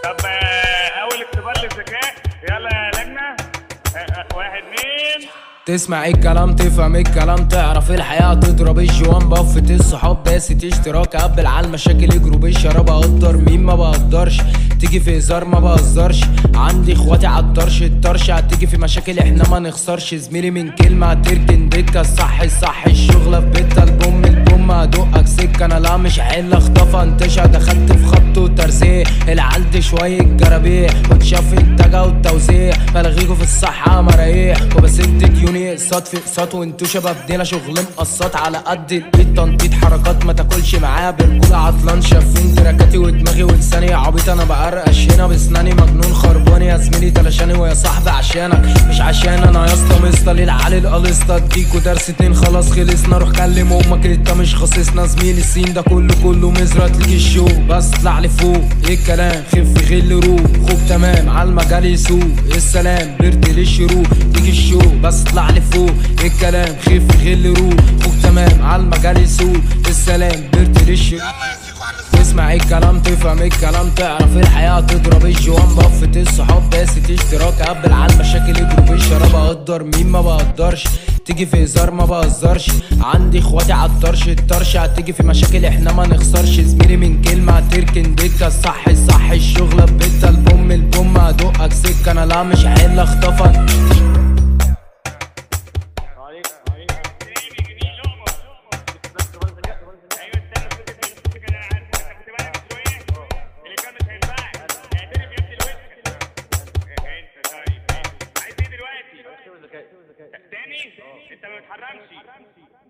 طب آه، اول اختبار للذكاء يلا يا لجنه آه، آه، واحد اتنين تسمع الكلام تفهم الكلام تعرف الحياة تضرب الجوان بفة الصحاب داست اشتراك قبل على المشاكل يجروا بالشراب اقدر مين ما بقدرش تيجي في هزار ما بهزرش عندي اخواتي عالطرش الطرش هتيجي في مشاكل احنا ما نخسرش زميلي من كلمة هتركن دكة الصح الصح الشغلة في بيتها البوم البوم هدقك سكة انا لا مش حل اخطفها انتشا دخلت في خط وترزيع العلت شوية جرابيع وتشاف انتاجها والتوزيع بلغيكوا في الصحة مرايح وبسد ديوني اقساط في اقساط وانتوا شباب دينا شغل مقسط على قد الايد تنطيط حركات ما تاكلش معايا برجولة عطلان شافين تراكاتي ودماغي ولساني عبيط انا بقرقش هنا بسناني مجنون خربان يا زميلي تلاشاني ويا صاحبي عشانك مش عشان انا يا اسطى مسطى ليه العالي القليسطة اديكوا درس اتنين خلاص خلصنا روح كلم امك انت مش خاصصنا زميلي السين ده كله كله مزرات ليك الشو بس اطلع لفوق ايه الكلام خف غل روح خوب تمام على المجال يسوق السلام برد للشروق ليك الشو بس اطلع لفوق ايه الكلام خف غل روح خوب تمام على المجال يسوق السلام برد للشروق تسمع الكلام تفهم الكلام تعرف الحياة تضرب الجوان بفة الصحاب داست اشتراك قبل على المشاكل يجروا بالشراب اقدر مين ما بقدرش تيجي في هزار ما بهزرش عندي اخواتي عالطرش الطرش هتيجي في مشاكل احنا ما نخسرش زميلي من كلمة هتركن دكة الصح الصح الشغلة في بيتها البوم البوم هدقك سكة انا لا مش حل اخطفك تاني جميل اقمر ايوه استنى كنت في السكه انا عارف انت كنت بالك شويه اللي كان مش هينفعك اعترف يا ابني الوسخ انت طيب ماشي. عايز ايه دلوقتي تاني انت ما بتحرمش